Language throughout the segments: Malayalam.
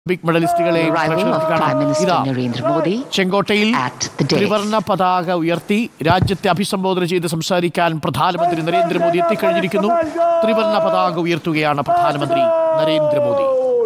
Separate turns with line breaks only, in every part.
ഒളിമ്പിക് മെഡലിസ്റ്റുകളെയും
Arrival of
പ്രേക്ഷകർക്ക്
Prime
കാണാം
Minister
ഇതാ
Narendra Modi
ചെങ്കോട്ടയിൽ
at the dais.
ത്രിവർണ പതാക ഉയർത്തി രാജ്യത്തെ അഭിസംബോധന ചെയ്ത് സംസാരിക്കാൻ പ്രധാനമന്ത്രി നരേന്ദ്രമോദി എത്തിക്കഴിഞ്ഞിരിക്കുന്നു ത്രിവർണ പതാക ഉയർത്തുകയാണ് പ്രധാനമന്ത്രി നരേന്ദ്രമോദി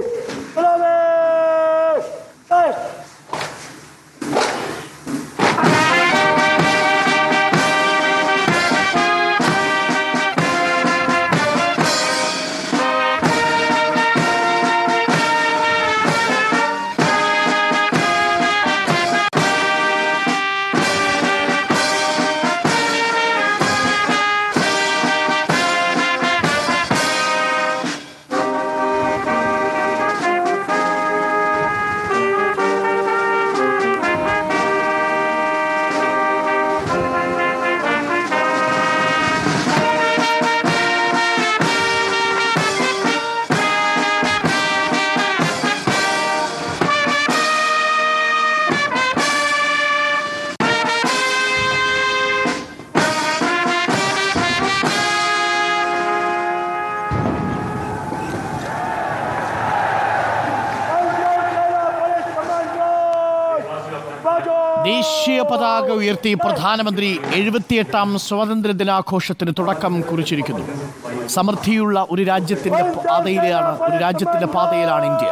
ദേശീയ പതാക ഉയർത്തി പ്രധാനമന്ത്രി എഴുപത്തിയെട്ടാം സ്വാതന്ത്ര്യ ദിനാഘോഷത്തിന് തുടക്കം കുറിച്ചിരിക്കുന്നു സമൃദ്ധിയുള്ള ഒരു രാജ്യത്തിന്റെ പാതയിലാണ് ഒരു രാജ്യത്തിന്റെ പാതയിലാണ് ഇന്ത്യ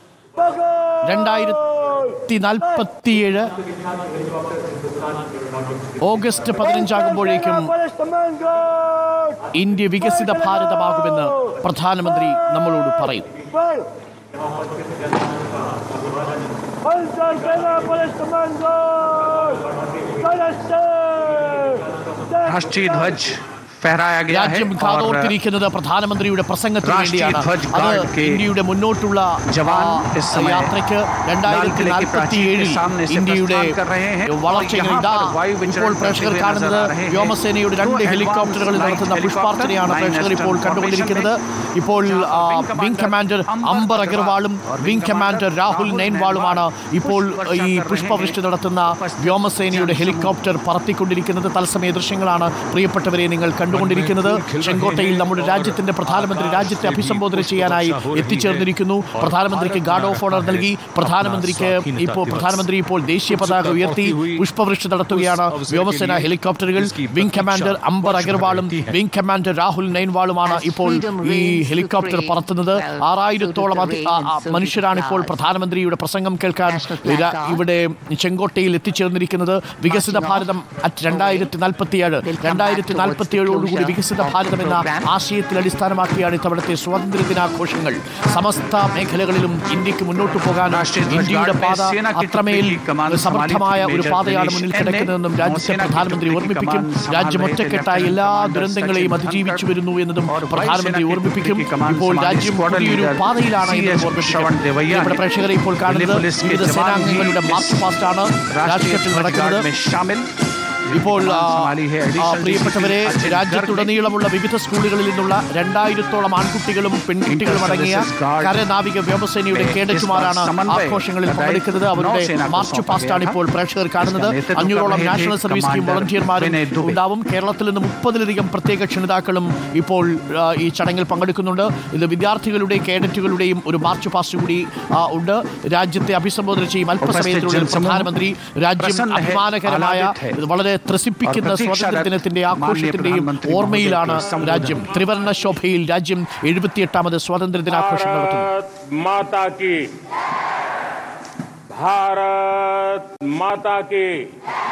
രണ്ടായിരത്തി നാൽപ്പത്തിയേഴ് ഓഗസ്റ്റ് പതിനഞ്ചാകുമ്പോഴേക്കും ഇന്ത്യ വികസിത ഭാരതമാകുമെന്ന് പ്രധാനമന്ത്രി നമ്മളോട് പറയും
राष्ट्रीय ध्वज फहराया गया है
രാജ്യം
और
കാതോർത്തിരിക്കുന്നത് പ്രധാനമന്ത്രിയുടെ പ്രസംഗത്തിന്
രാഷ്ട്രീയ
വേണ്ടിയാണ്
ധ്വജ്
അത്
ഗാർഡ് കെ
ഇന്ത്യയുടെ മുന്നോട്ടുള്ള
ജവാൻ
ആ,
ഇസ് സമയ
യാത്രയ്ക്ക് രണ്ടായിരത്തി
लाल किले के
നാൽപ്പത്തി
प्राचीर के
ഏഴിൽ
सामने से
ഇന്ത്യയുടെ
प्रस्थान कर रहे हैं और
വളർച്ചകൾ
यहाँ
ഇതാ
पर वायु विचरण
ഇപ്പോൾ
करते
പ്രേക്ഷകർ
हुए
കാണുന്നത്
नजर आ रहे हैं।
വ്യോമസേനയുടെ രണ്ട്
Two
ഹെലികോപ്റ്ററുകളിൽ
advanced
നടത്തുന്ന
light
പുഷ്പാർച്ചനയാണ്
helicopter,
പ്രേക്ഷകർ ഇപ്പോൾ
nine
കണ്ടുകൊണ്ടിരിക്കുന്നത് ഇപ്പോൾ ആ, വിംഗ് കമാൻഡർ അംബർ അഗർവാളും വിംഗ് കമാൻഡർ രാഹുൽ നൈൻവാളുമാണ് ഇപ്പോൾ ഈ പുഷ്പവൃഷ്ടി നടത്തുന്ന വ്യോമസേനയുടെ ഹെലികോപ്റ്റർ പറത്തിക്കൊണ്ടിരിക്കുന്നത് തത്സമയ ദൃശ്യങ്ങളാണ് പ്രിയപ്പെട്ടവരെ നിങ്ങൾ കണ്ടുകൊണ്ടിരിക്കുന്നത് ചെങ്കോട്ടയിൽ നമ്മുടെ രാജ്യത്തിന്റെ പ്രധാനമന്ത്രി രാജ്യത്തെ അഭിസംബോധന ചെയ്യാനായി എത്തിച്ചേർന്നിരിക്കുന്നു പ്രധാനമന്ത്രിക്ക് ഗാർഡ് ഓഫ് ഓണർ നൽകി പ്രധാനമന്ത്രിക്ക് ഇപ്പോൾ പ്രധാനമന്ത്രി ഇപ്പോൾ ദേശീയ പതാക ഉയർത്തി പുഷ്പവൃഷ്ടി നടത്തുകയാണ് വ്യോമസേന ഹെലികോപ്റ്ററുകൾ വിംഗ് കമാൻഡർ അംബർ അഗർവാളും വിംഗ് കമാൻഡർ രാഹുൽ നൈൻവാളുമാണ് ഇപ്പോൾ ഈ ഹെലികോപ്റ്റർ പറത്തുന്നത് ആറായിരത്തോളം അധി- ആ- ആ മനുഷ്യരാണ് ഇപ്പോൾ പ്രധാനമന്ത്രിയുടെ പ്രസംഗം കേൾക്കാൻ ഇര- ഇവിടെ ചെങ്കോട്ടയിൽ എത്തിച്ചേർന്നിരിക്കുന്നത് വികസിത ഭാരതം അറ്റ് രണ്ടായിരത്തി നാൽപ്പത്തിയേഴ് രണ്ടായിരത്തി നാൽപ്പത്തിയേഴോടുകൂടി വികസിത ഭാരതം എന്ന ആശയത്തിൽ അടിസ്ഥാനമാക്കിയാണ് ഇത്തവണത്തെ സ്വാതന്ത്ര്യ ദിനാഘോഷങ്ങൾ സമസ്ത മേഖലകളിലും ഇന്ത്യക്ക് മുന്നോട്ട് പോകാൻ
രാഷ്ട്രീയ ധ്വജ്
ഇന്ത്യയുടെ
ഗാർഡ്
പാത
में सेना की
അത്രമേൽ
टुकड़ी की कमान
സമർത്ഥമായ
संभाली थी
ഒരു
मेजर
പാതയാണ്
दिनेश
മുന്നിൽ
एन ने
കിടക്കുന്നതെന്നും രാജ്യത്തെ
नौसेना की
പ്രധാനമന്ത്രി
टुकड़ी की
ഓർമ്മിപ്പിക്കും
कमान संभाल
രാജ്യം
रहे थे
ഒറ്റക്കെട്ടായി എല്ലാ
लेफ्टिनेंट
ദുരന്തങ്ങളെയും
कमांडर
അതിജീവിച്ചു
सचिन
വരുന്നു എന്നതും
और वायुसेना
പ്രധാനമന്ത്രി
की
ഓർമ്മിപ്പിക്കും
टुकड़ी की कमान
ഇപ്പോൾ
संभाली
രാജ്യം
स्क्वाड्रन
പുതിയൊരു
लीडर
പാതയിലാണ് എന്ന്
CS
ഓർമ്മിപ്പിക്കും
श्रवण देवैया
ഇവിടെ
ने
പ്രേക്ഷകരെ ഇപ്പോൾ കാണുന്നത്
दिल्ली पुलिस के
വിവിധ
जवान भी
സേനാംഗങ്ങളുടെ
इस
മാർച്ച് പാസ്റ്റാണ്
राष्ट्रीय
രാജ്ഘട്ടിൽ
ध्वज
നടക്കുന്നത്
गार्ड में शामिल
ഇപ്പോൾ ആ,
संभाली है
ആ,
एडिशनल
പ്രിയപ്പെട്ടവരെ
DCP अजय गर्ग ने
രാജ്യത്തുടനീളമുള്ള വിവിധ സ്കൂളുകളിൽ നിന്നുള്ള രണ്ടായിരത്തോളം ആൺകുട്ടികളും പെൺകുട്ടികളും അടങ്ങിയ
Inter-Services Guard
കരനാവിക വ്യോമസേനയുടെ
में
കേഡറ്റുമാരാണ്
इस बार समन्वय
ആഘോഷങ്ങളിൽ
का
പങ്കെടുക്കുന്നത്
दायित्व
അവരുടെ
नौसेना को
മാർച്ച്
सौंपा
പാസ്റ്റാണ്
गया
ഇപ്പോൾ പ്രേക്ഷകർ കാണുന്നത്
इसका नेतृत्व
അഞ്ഞൂറോളം
कर रहे
നാഷണൽ
थे
സർവീസ് സ്കീം
कमांडर
വോളണ്ടിയർമാരും
विनय दुबे।
ഉണ്ടാവും കേരളത്തിൽ നിന്ന് മുപ്പതിലധികം പ്രത്യേക ക്ഷണിതാക്കളും ഇപ്പോൾ ആ, ഈ ചടങ്ങിൽ പങ്കെടുക്കുന്നുണ്ട് ഇത് വിദ്യാർത്ഥികളുടെയും കേഡറ്റുകളുടെയും ഒരു മാർച്ച് പാസ്റ്റ് കൂടി ആ, ഉണ്ട് രാജ്യത്തെ അഭിസംബോധന ചെയ്യും അല്പസമയത്തിനുള്ളിൽ
ജനസമൂഹം
പ്രധാനമന്ത്രി രാജ്യം
പ്രസന്ന ഹെ,
അഭിമാനകരമായ
ആഹ്ലാദിത് ഹെ.
ഇത് വളരെ ത്രസിപ്പിക്കുന്ന
और प्रतीक्षा
സ്വാതന്ത്ര്യ ദിനത്തിന്റെ
माननीय
ആഘോഷത്തിന്റെയും
प्रधानमंत्री
ഓർമ്മയിലാണ്
महोदय के संबोधन
രാജ്യം ത്രിവർണ്ണ ശോഭയിൽ രാജ്യം എഴുപത്തിയെട്ടാമത് സ്വാതന്ത്ര്യ ദിനാഘോഷം നടത്തുന്നു
भारत माता की भारत माता की